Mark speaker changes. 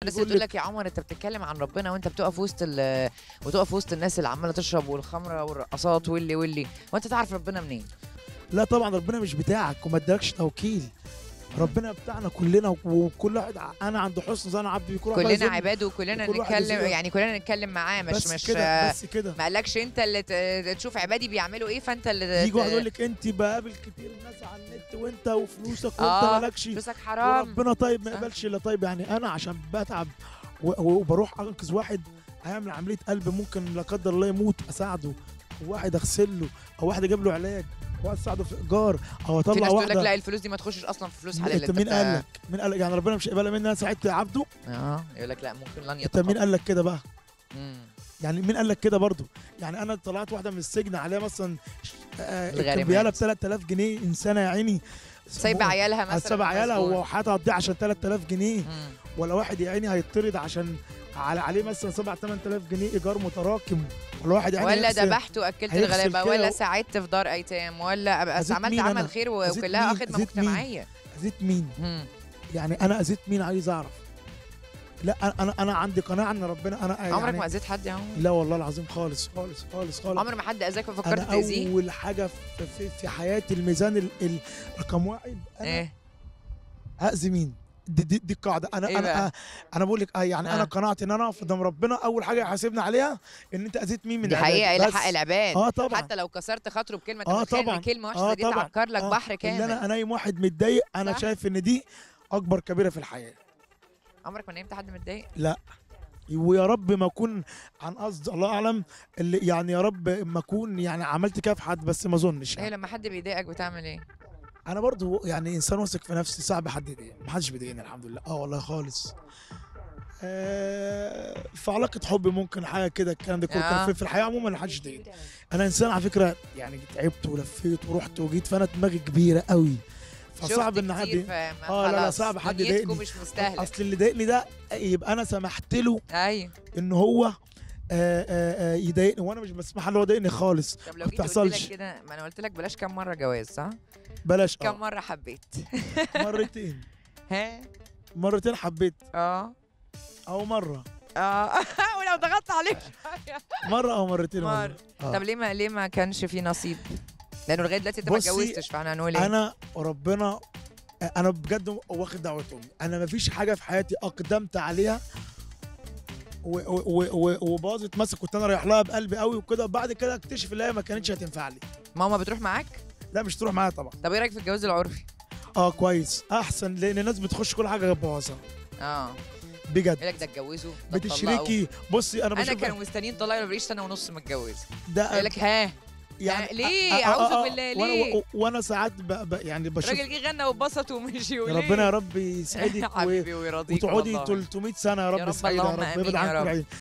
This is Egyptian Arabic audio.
Speaker 1: الناس
Speaker 2: بيقول
Speaker 1: بتقول
Speaker 2: لك
Speaker 1: لك يا عمر انت بتتكلم عن ربنا وانت بتقف وسط ال وتقف وسط الناس اللي عماله تشرب والخمره والرقصات واللي واللي وانت تعرف ربنا منين؟
Speaker 2: لا طبعا ربنا مش بتاعك وما ادالكش توكيل ربنا بتاعنا كلنا وكل واحد ع- انا عند حسن ظن عبدي بيكون واحد
Speaker 1: كلنا
Speaker 2: يظن-
Speaker 1: عباد وكلنا
Speaker 2: وكل واحد
Speaker 1: نتكلم
Speaker 2: يظن-
Speaker 1: يعني كلنا نتكلم معاه مش
Speaker 2: بس
Speaker 1: مش
Speaker 2: كده بس كده
Speaker 1: ما قالكش انت اللي ت- تشوف عبادي بيعملوا ايه فانت اللي
Speaker 2: يجي واحد
Speaker 1: ت-
Speaker 2: يقول لك انت بقابل كتير ناس على النت وانت وفلوسك وانت
Speaker 1: آه،
Speaker 2: مالكش
Speaker 1: فلوسك حرام
Speaker 2: وربنا طيب ما
Speaker 1: صح.
Speaker 2: يقبلش الا طيب يعني انا عشان بتعب و- و- وبروح انقذ واحد هيعمل عمليه قلب ممكن لا قدر الله يموت اساعده وواحد اغسل له او واحد اجيب له علاج واحد اساعده في ايجار او
Speaker 1: في
Speaker 2: اطلع
Speaker 1: ناس تقول لك
Speaker 2: واحده
Speaker 1: لا الفلوس دي ما تخشش اصلا في فلوس حلال
Speaker 2: انت مين قال لك مين قال لك يعني ربنا مش هيقبلها مني انا ساعدت عبده
Speaker 1: اه يقول لك لا ممكن لن
Speaker 2: انت
Speaker 1: يتقبل
Speaker 2: مين قال لك كده بقى
Speaker 1: مم.
Speaker 2: يعني مين قال لك كده برضو يعني انا طلعت واحده من السجن عليها مثلا آه
Speaker 1: الغارمات.
Speaker 2: كان بيالها ب 3000 جنيه انسانه يا عيني
Speaker 1: سايبه عيالها مثلا
Speaker 2: سايبه عيالها
Speaker 1: مسجون.
Speaker 2: وحياتها هتضيع عشان 3000 جنيه
Speaker 1: مم.
Speaker 2: ولا واحد يا عيني هيطرد عشان على عليه مثلا 7 8000 جنيه ايجار متراكم ولا واحد يعني
Speaker 1: ولا
Speaker 2: يغسل-
Speaker 1: ذبحت واكلت
Speaker 2: هيغسل
Speaker 1: الغلابه
Speaker 2: كده
Speaker 1: ولا
Speaker 2: و-
Speaker 1: ساعدت في دار ايتام ولا أبقى
Speaker 2: أذيت
Speaker 1: عملت
Speaker 2: مين
Speaker 1: عمل
Speaker 2: أنا؟
Speaker 1: خير
Speaker 2: أذيت
Speaker 1: وكلها
Speaker 2: مين؟
Speaker 1: خدمه
Speaker 2: أذيت مين؟
Speaker 1: مجتمعيه
Speaker 2: اذيت مين
Speaker 1: مم.
Speaker 2: يعني انا اذيت مين عايز اعرف لا أنا- انا انا عندي قناعه ان ربنا انا
Speaker 1: عمرك
Speaker 2: يعني
Speaker 1: ما اذيت حد يا عمر
Speaker 2: لا والله العظيم خالص خالص خالص خالص
Speaker 1: عمر ما حد اذاك ففكرت
Speaker 2: انا
Speaker 1: تاذيه
Speaker 2: اول حاجه في, في, في حياتي الميزان ال- ال- رقم واحد انا
Speaker 1: ايه
Speaker 2: هاذي مين دي, دي, دي القاعده انا
Speaker 1: إيه
Speaker 2: انا
Speaker 1: بقى؟
Speaker 2: انا بقول لك آه يعني
Speaker 1: آه.
Speaker 2: انا قناعتي ان انا اقف قدام ربنا اول حاجه يحاسبني عليها ان انت اذيت مين من
Speaker 1: دي
Speaker 2: عبادي.
Speaker 1: حقيقه الى
Speaker 2: بس.
Speaker 1: حق العباد
Speaker 2: اه طبعا
Speaker 1: حتى لو كسرت خاطره بكلمه
Speaker 2: آه
Speaker 1: تتخيل
Speaker 2: طبعا.
Speaker 1: ان كلمه وحشه
Speaker 2: آه
Speaker 1: دي
Speaker 2: طبعا.
Speaker 1: تعكر لك
Speaker 2: آه.
Speaker 1: بحر
Speaker 2: ان
Speaker 1: كامل
Speaker 2: انا انايم واحد متضايق انا
Speaker 1: صح.
Speaker 2: شايف ان دي اكبر كبيره في الحياه
Speaker 1: عمرك ما نمت حد متضايق
Speaker 2: ويا رب ما اكون عن قصد الله اعلم اللي يعني يا رب ما اكون يعني عملت كده في حد بس ما اظنش
Speaker 1: ايه
Speaker 2: يعني.
Speaker 1: لما حد بيضايقك بتعمل ايه
Speaker 2: انا برضو يعني انسان واثق في نفسي صعب حد يضايقني ما حدش بيضايقني الحمد لله اه والله خالص آه في علاقه حب ممكن حاجه كده الكلام ده كله
Speaker 1: آه.
Speaker 2: كان في- في الحياه عموما ما حدش يضايقني انا انسان على فكره يعني تعبت ولفيت ورحت وجيت فانا دماغي كبيره قوي فصعب
Speaker 1: شفت
Speaker 2: ان حد
Speaker 1: كتير فما
Speaker 2: آه، لا، لا،
Speaker 1: خلاص،
Speaker 2: صعب حد
Speaker 1: دنيتكم
Speaker 2: يضايقني.
Speaker 1: مش مستاهله
Speaker 2: اصل اللي ضايقني ده يبقى انا سمحت له
Speaker 1: ايوه
Speaker 2: ان هو آه، آه، آه، يضايقني وانا مش بسمح له هو يضايقني خالص
Speaker 1: طب لو
Speaker 2: ما
Speaker 1: جيت قلت
Speaker 2: بتحصلش.
Speaker 1: لك كده ما انا قلت لك بلاش كم مره جواز صح
Speaker 2: بلاش
Speaker 1: كم
Speaker 2: آه.
Speaker 1: مره حبيت
Speaker 2: مرتين
Speaker 1: ها
Speaker 2: مرتين حبيت
Speaker 1: اه
Speaker 2: او مره
Speaker 1: اه ولو ضغطت عليك شوية.
Speaker 2: مره او مرتين
Speaker 1: مرة.
Speaker 2: والله. آه.
Speaker 1: طب ليه ما ليه ما كانش في نصيب لانه لغايه دلوقتي انت ما
Speaker 2: بصي،
Speaker 1: اتجوزتش فاحنا هنقول ايه
Speaker 2: انا وربنا انا بجد واخد دعوه امي انا مفيش حاجه في حياتي اقدمت عليها و- و- و- و- وباظت مثلا كنت انا رايح لها بقلبي قوي وكده بعد كده اكتشف ان هي ما كانتش هتنفع لي
Speaker 1: ماما بتروح معاك
Speaker 2: لا مش تروح معايا طبعا
Speaker 1: طب ايه رايك في الجواز العرفي
Speaker 2: اه كويس احسن لان الناس بتخش كل حاجه بوظها
Speaker 1: اه
Speaker 2: بجد
Speaker 1: يقول لك ده اتجوزوا ده اتطلقوا.
Speaker 2: بتشركي بصي انا
Speaker 1: انا
Speaker 2: بشوف
Speaker 1: كانوا مستنيين طلعوا ما بقيش سنه ونص متجوز
Speaker 2: ده
Speaker 1: يقول لك ها
Speaker 2: يعني
Speaker 1: ليه؟
Speaker 2: آه، آه،
Speaker 1: أعوذ
Speaker 2: آه،
Speaker 1: بالله،
Speaker 2: وأنا-
Speaker 1: ليه؟
Speaker 2: و- وانا ساعات ب... ب... يعني بشوف
Speaker 1: الراجل جه غنى واتبسط ومشي
Speaker 2: يا
Speaker 1: وليه؟
Speaker 2: ربنا يا رب يسعدك و...
Speaker 1: حبيبي ويرضيك
Speaker 2: وتقعدي
Speaker 1: والله.
Speaker 2: 300 سنه يا رب
Speaker 1: يا رب
Speaker 2: سعيده يا
Speaker 1: اللهم
Speaker 2: رب
Speaker 1: آمين
Speaker 2: ابعد
Speaker 1: يا
Speaker 2: عنك
Speaker 1: رب.
Speaker 2: العين